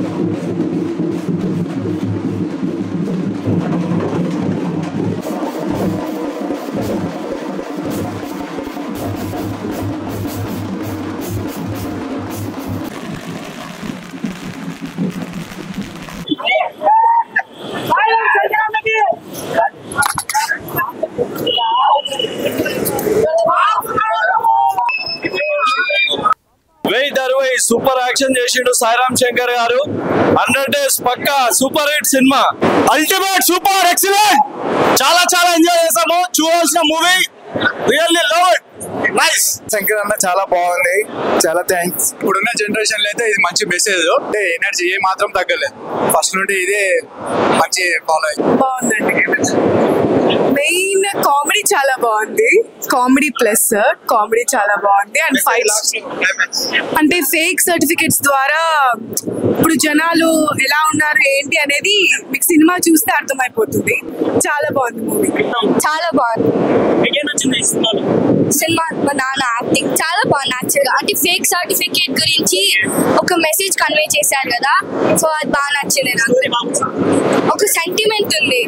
వెయ్యి అరవై super action చేసిండు సాయిరామ్ శంకర్ గారు హండ్రెడ్ డేస్ పక్కా super hit cinema ultimate super excellent చాలా చాలా ఎంజాయ్ చేసాము చూడాల్సిన movie really love it nice Shankar అన్న చాలా బాగుంది చాలా థ్యాంక్స్ ఇప్పుడున్న జనరేషన్ లో అయితే ఇది మంచి మెసేజ్ అంటే ఎనర్జీ ఏ మాత్రం తగ్గలేదు ఫస్ట్ నుండి ఇదే మంచి ఫాలో అయ్యి బాగుందండి మెయిన్ కామెడీ చాలా బాగుంది కామెడీ ప్లస్ కామెడీ చాలా బాగుంది అండ్ ఫైట్స్ అంటే ఫేక్ సర్టిఫికెట్స్ ద్వారా ఇప్పుడు జనాలు ఎలా ఉన్నారు ఏంటి అనేది మీకు సినిమా చూస్తే అర్థమైపోతుంది చాలా బాగుంది మూవీ చాలా బాగుంది సినిమా మా నాన్న యాక్టింగ్ చాలా బాగుంది యాక్చువల్గా అంటే ఫేక్ సర్టిఫికేట్ గురించి ఒక మెసేజ్ కన్వే చేశారు కదా సో అది బాగా నచ్చింది నాకు ఒక సెంటిమెంట్ ఉంది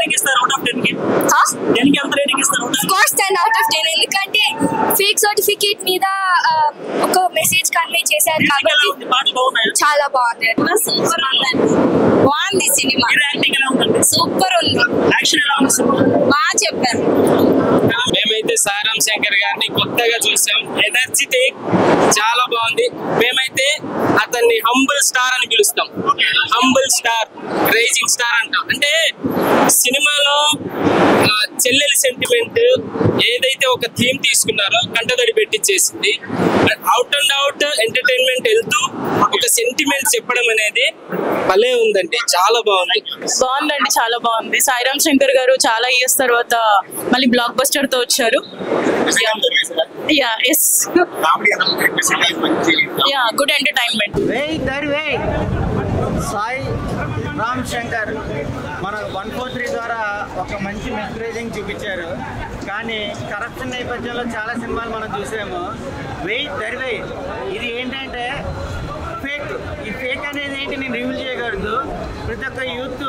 course ten out of ten ఎందుకంటే ఫేక్ సర్టిఫికేట్ మీద ఆ, ఒక మెసేజ్ కన్వే చేశారు కాబట్టి చాలా బాగుంది సూపర్ ఉంది బాగుంది సినిమా సూపర్ ఉంది బాగా చెప్పారు మేమైతే సారాం శంకర్ గారిని కొత్తగా చూసాం ఎనర్జెటిక్ చాలా బాగుంది మేమైతే అతన్ని హంబుల్ స్టార్ అని పిలుస్తాం హంబుల్ స్టార్ రైజింగ్ స్టార్ అంటాం అంటే సినిమాలో ఆ, చెల్లెలి సెంటిమెంట్ ఏదైతే ఒక థీమ్ తీసుకున్నారో కంటదడి పెట్టించేసింది అవుట్ అండ్ అవుట్ ఎంటర్టైన్మెంట్ వెళ్తూ ఒక సెంటిమెంట్ చెప్పడం అనేది భలే ఉందండి చాలా బాగుంది బాగుందండి చాలా బాగుంది సాయిరామ్ శంకర్ గారు చాలా ఇయర్స్ తర్వాత మళ్ళీ బ్లాక్ బస్టర్ తో వచ్చారు yeah yes yeah good entertainment వేయ్ దరి వేయ్ సాయి రామ్ శంకర్ మన వన్ ఫోర్ త్రీ ద్వారా ఒక మంచి మెసేజింగ్ చూపించారు కానీ కరప్షన్ నేపథ్యంలో చాలా సినిమాలు మనం చూసాము వెయ్యి దరి వేయ్ ఇది ఏంటంటే ఫేక్ ఈ ఫేక్ అనేది ఏంటి నేను రివీల్ చేయకూడదు ప్రతి ఒక్క యూత్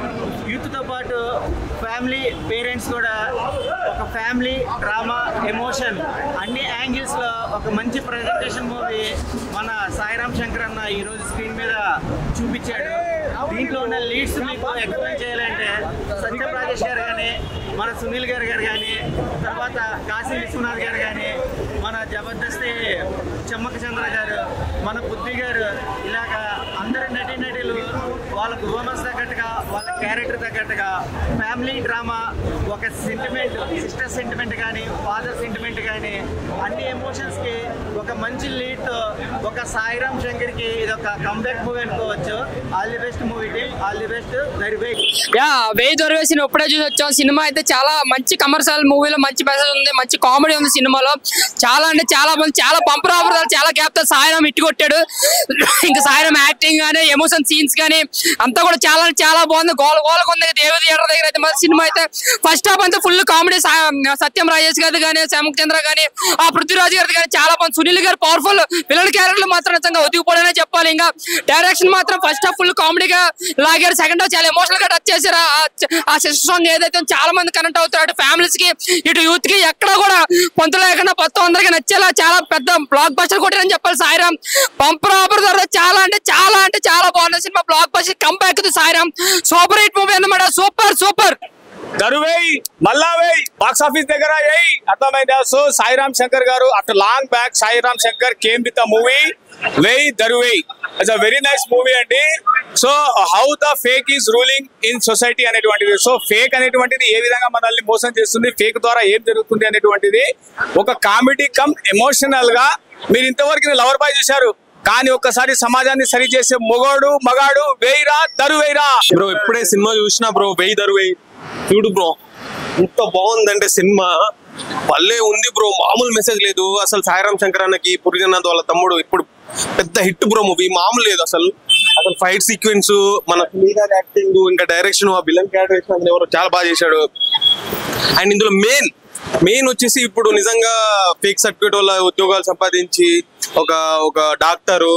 యూత్తో పాటు ఫ్యామిలీ పేరెంట్స్ కూడా ఒక ఫ్యామిలీ డ్రామా ఎమోషన్ అన్ని యాంగిల్స్లో ఒక మంచి ప్రజెంటేషన్ మూవీ మన సాయిరామ్ శంకర్ అన్న ఈరోజు స్క్రీన్ మీద చూపించాడు దీంట్లో ఉన్న లీడ్స్ మీకు ఎక్స్ప్లెయిన్ చేయాలంటే సత్యం రాజేష్ గారు కానీ మన సునీల్ గారు గారు కానీ తర్వాత కాశీ విశ్వనాథ్ గారు కానీ మన జబర్దస్తి చెమ్మక చంద్ర గారు మన బుద్ధి గారు ఇలాగా అందరు నటి నటులు వాళ్ళ పర్ఫార్మెన్స్ తగ్గట్టుగా వాళ్ళ క్యారెక్టర్ తగ్గట్టుగా ఫ్యామిలీ డ్రామా ఒక సెంటిమెంట్ సిస్టర్ సెంటిమెంట్ కానీ ఫాదర్ సెంటిమెంట్ కానీ అన్ని ఎమోషన్స్కి ఒక మంచి లీడ్తో ఒక సాయిరామ్ శంకర్కి ఇది ఒక కంబ్యాక్ మూవీ అనుకోవచ్చు all the best movie team all the best very best yeah వెయ్యి దొరవేసిన ఇప్పుడే చూసి వచ్చాం సినిమా అయితే చాలా మంచి కమర్షియల్ మూవీలో మంచి మెసేజ్ ఉంది మంచి కామెడీ ఉంది సినిమాలో చాలా అంటే చాలా మంది చాలా పంపర్ ఆఫర్ చాలా గ్యాప్ తో సాయిరామ్ ఇట్టి కొట్టాడు ఇంకా సాయిరామ్ యాక్టింగ్ కానీ ఎమోషన్ సీన్స్ కానీ అంతా కూడా చాలా అంటే చాలా బాగుంది గోల గోలకు ఉంది దేవ థియేటర్ దగ్గర అయితే మరి సినిమా అయితే ఫస్ట్ హాఫ్ అంతా ఫుల్ కామెడీ సత్యం రాజేష్ గారి కానీ శ్యామక్ చంద్ర కానీ ఆ పృథ్వీరాజ్ గారి కానీ చాలా బాగుంది సునీల్ గారు పవర్ఫుల్ విలన్ క్యారెక్టర్ మాత్రం నిజంగా ఒదిగిపోవడమే చెప్పాలి ఇంకా డైరెక్షన్ మాత్రం ఫస్ట్ హాఫ్ ఫుల్ కామెడీగా లాగారు సెకండ్ హాఫ్ చాలా ఎమోషనల్ గా టచ్ చేశారు ఆ- ఆ సిస్టర్ సాంగ్ ఏదైతే చాలా మంది కనెక్ట్ అవుతారు అటు ఫ్యామిలీస్ కి ఇటు యూత్ కి ఎక్కడ కూడా పొంత లేకుండా మొత్తం అందరికి నచ్చేలా చాలా పెద్ద బ్లాక్ బస్టర్ కొట్టారని చెప్పాలి సాయిరామ్ పంపర్ ఆపర్ ద్వారా చాలా అంటే చాలా అంటే చాలా బాగుంది cinema blockbuster comeback Sairam super hit movie అన్నమాట సూపర్ సూపర్ దరువేయి మళ్ళా వేయి బాక్స్ ఆఫీస్ దగ్గర వేయి అర్థమైందా సో సాయిరామ్ శంకర్ గారు after long back Sairam Shankar came with movie వేయి దరువేయి it's a very nice movie అండి so how the fake is ruling in society అనేటువంటిది సో ఫేక్ అనేటువంటిది ఏ విధంగా మనల్ని మోసం చేస్తుంది ఫేక్ ద్వారా ఏం జరుగుతుంది అనేటువంటిది ఒక కామెడీ కమ్ ఎమోషనల్ గా మీరు ఇంతవరకు లవర్ బాయ్ చూశారు కానీ ఒక్కసారి సమాజాన్ని సరి చేసే మొగోడు మగాడు వేయిరా దరు వేయిరా బ్రో ఇప్పుడే సినిమా చూసినా బ్రో వెయ్యి దరు వెయ్యి చూడు బ్రో ఇంత బాగుందంటే సినిమా భలే ఉంది బ్రో మామూలు మెసేజ్ లేదు అసలు సాయిరామ్ శంకర్ అన్నకి పురిజనాథ్ వాళ్ళ తమ్ముడు ఇప్పుడు పెద్ద హిట్ బ్రో మూవీ మామూలు లేదు అసలు అసలు ఫైట్ సీక్వెన్స్ మన యాక్టింగ్ ఇంకా డైరెక్షన్ ఆ విలన్ క్యారెక్టర్ ఎవరు చాలా బాగా చేశాడు అండ్ ఇందులో మెయిన్ మెయిన్ వచ్చేసి ఇప్పుడు నిజంగా ఫేక్ సర్టిఫికేట్ వల్ల ఉద్యోగాలు సంపాదించి ఒక ఒక డాక్టరు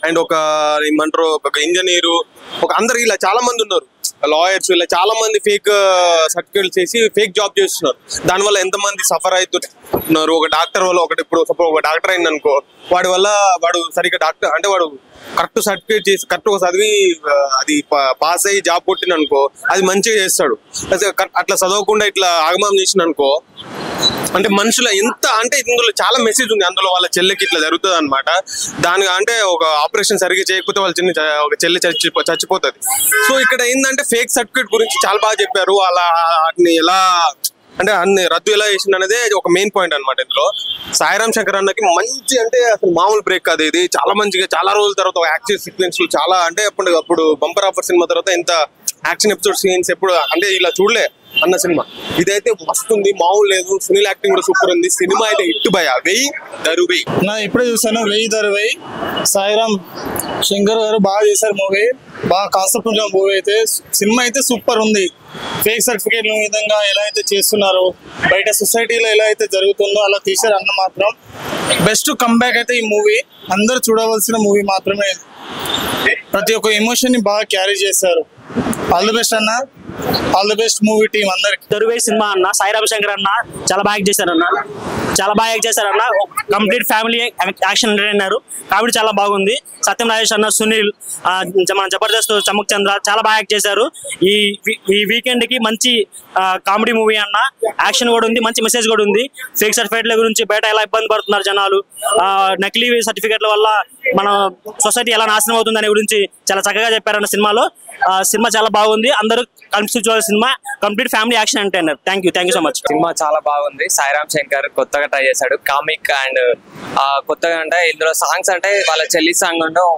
అండ్ ఒక ఏమంటారు ఒక ఇంజనీరు ఒక అందరు ఇలా చాలా మంది ఉన్నారు లాయర్స్ ఇలా చాలా మంది ఫేక్ సర్టిఫికేట్ చేసి ఫేక్ జాబ్ చేస్తున్నారు దానివల్ల ఎంతమంది సఫర్ అవుతున్నారు ఒక డాక్టర్ వల్ల ఒకటి ఇప్పుడు సపోజ్ ఒక డాక్టర్ అయింది అనుకో వాడి వల్ల వాడు సరిగ్గా డాక్టర్ అంటే వాడు కరెక్ట్ సర్టిఫికేట్ చేసి కరెక్ట్ ఒక చదివి ఆ, అది పాస్ అయ్యి జాబ్ కొట్టిన అనుకో అది మంచిగా చేస్తాడు అదే కరెక్ట్ అట్లా చదవకుండా ఇట్లా ఆగమం చేసిన అనుకో అంటే మనుషుల ఎంత అంటే ఇందులో చాలా మెసేజ్ ఉంది అందులో వాళ్ళ చెల్లెకి ఇట్లా జరుగుతుంది అనమాట దాని అంటే ఒక ఆపరేషన్ సరిగ్గా చేయకపోతే వాళ్ళ చిన్న చ- ఒక చెల్లి చచ్చి చచ్చిపోతుంది సో ఇక్కడ ఏంటంటే ఫేక్ సర్టిఫికేట్ గురించి చాలా బాగా చెప్పారు అలా వాటిని ఎలా అంటే అన్ని రద్దు ఎలా చేసింది అనేది ఒక మెయిన్ పాయింట్ అనమాట ఇందులో సాయిరామ్ శంకర్ అన్నకి మంచి అంటే అసలు మామూలు బ్రేక్ కాదు ఇది చాలా మంచిగా చాలా రోజుల తర్వాత ఒక యాక్షన్ సీక్వెన్స్ చాలా అంటే అప్పుడు అప్పుడు బంపర్ ఆఫర్ సినిమా తర్వాత ఇంత యాక్షన్ ఎపిసోడ్ సీన్స్ ఎప్పుడు అంటే ఇలా చూడలే అన్న సినిమా ఇదైతే వస్తుంది మామూలు లేదు సునీల్ యాక్టింగ్ కూడా సూపర్ ఉంది సినిమా అయితే ఇట్టు భయ వెయ్యి దరు వెయ్యి నా ఇప్పుడే చూసాను వెయ్యి ధర వెయ్యి సాయిరామ్ శంకర్ గారు బాగా చేశారు మూవీ బాగా కాన్సెప్ట్ ఉన్న మూవీ అయితే సినిమా అయితే సూపర్ ఉంది ఫేక్ సర్టిఫికేట్ విధంగా ఎలా అయితే చేస్తున్నారో బయట సొసైటీలో ఎలా అయితే జరుగుతుందో అలా తీశారు అన్న మాత్రం బెస్ట్ కంబ్యాక్ అయితే ఈ మూవీ అందరూ చూడవలసిన మూవీ మాత్రమే ఇది. ప్రతి ఒక్క ఎమోషన్ ని బాగా క్యారీ చేశారు ఆల్ ది బెస్ట్ అన్న all the best movie team అందరికి దొరువై సినిమా అన్న సాయిరామ్ శంకర్ అన్న చాలా బాగా యాక్ట్ చేశారన్న చాలా బాగా యాక్ట్ చేశారన్న complete family action entertainer comedy చాలా బాగుంది సత్యం రాజేష్ అన్న సునీల్ ఆ, మన జబర్దస్త్ చమక్ చంద్ర చాలా బాగా యాక్ట్ చేశారు ఈ వీ- ఈ వీకెండ్ కి మంచి కామెడీ మూవీ అన్న యాక్షన్ కూడా ఉంది మంచి మెసేజ్ కూడా ఉంది ఫేక్ సర్టిఫికేట్ల గురించి బయట ఎలా ఇబ్బంది పడుతున్నారు జనాలు ఆ, నకిలీ సర్టిఫికేట్ల వల్ల మన సొసైటీ ఎలా నాశనం అవుతుంది అనే గురించి చాలా చక్కగా చెప్పారన్న సినిమాలో ఆ, సినిమా చాలా బాగుంది అందరూ కలిసి చూడాలి cinema complete family action entertainer thank you thank you so much cinema చాలా బాగుంది సాయిరామ్ శంకర్ కొత్తగా ట్రై చేశాడు కామిక్ అండ్ కొత్తగా అంటే ఇందులో సాంగ్స్ అంటే వాళ్ళ చెల్లి సాంగ్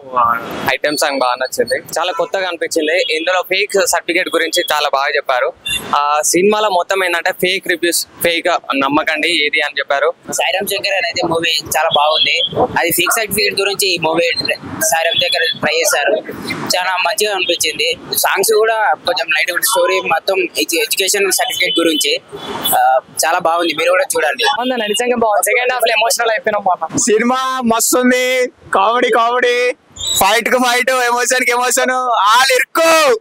ఐటమ్ సాంగ్ బాగా నచ్చింది చాలా కొత్తగా అనిపించింది ఇందులో ఫేక్ సర్టిఫికేట్ గురించి చాలా బాగా చెప్పారు ఆ సినిమాలో మొత్తం ఏంటంటే ఫేక్ రివ్యూస్ ఫేక్ నమ్మకండి ఏది అని చెప్పారు సాయిరామ్ శంకర్ అనేది మూవీ చాలా బాగుంది అది ఫేక్ సర్టిఫికేట్ గురించి ఈ మూవీ సాయిరామ్ శంకర్ ట్రై చేశారు చాలా మంచిగా అనిపించింది సాంగ్స్ కూడా కొంచెం లైట్ స్టోరీ మొత్తం ఎడ్యుకేషన్ సర్టిఫికేట్ గురించి ఆ, చాలా బాగుంది మీరు కూడా చూడండి నిజంగా బాగుంది సెకండ్ హాఫ్ లో ఎమోషనల్ అయిపోయినాం మాట సినిమా మస్తు ఉంది కామెడీ కామెడీ ఫైట్ కు ఫైట్ ఎమోషన్ కి ఎమోషన్ ఆల్ ఇరుకు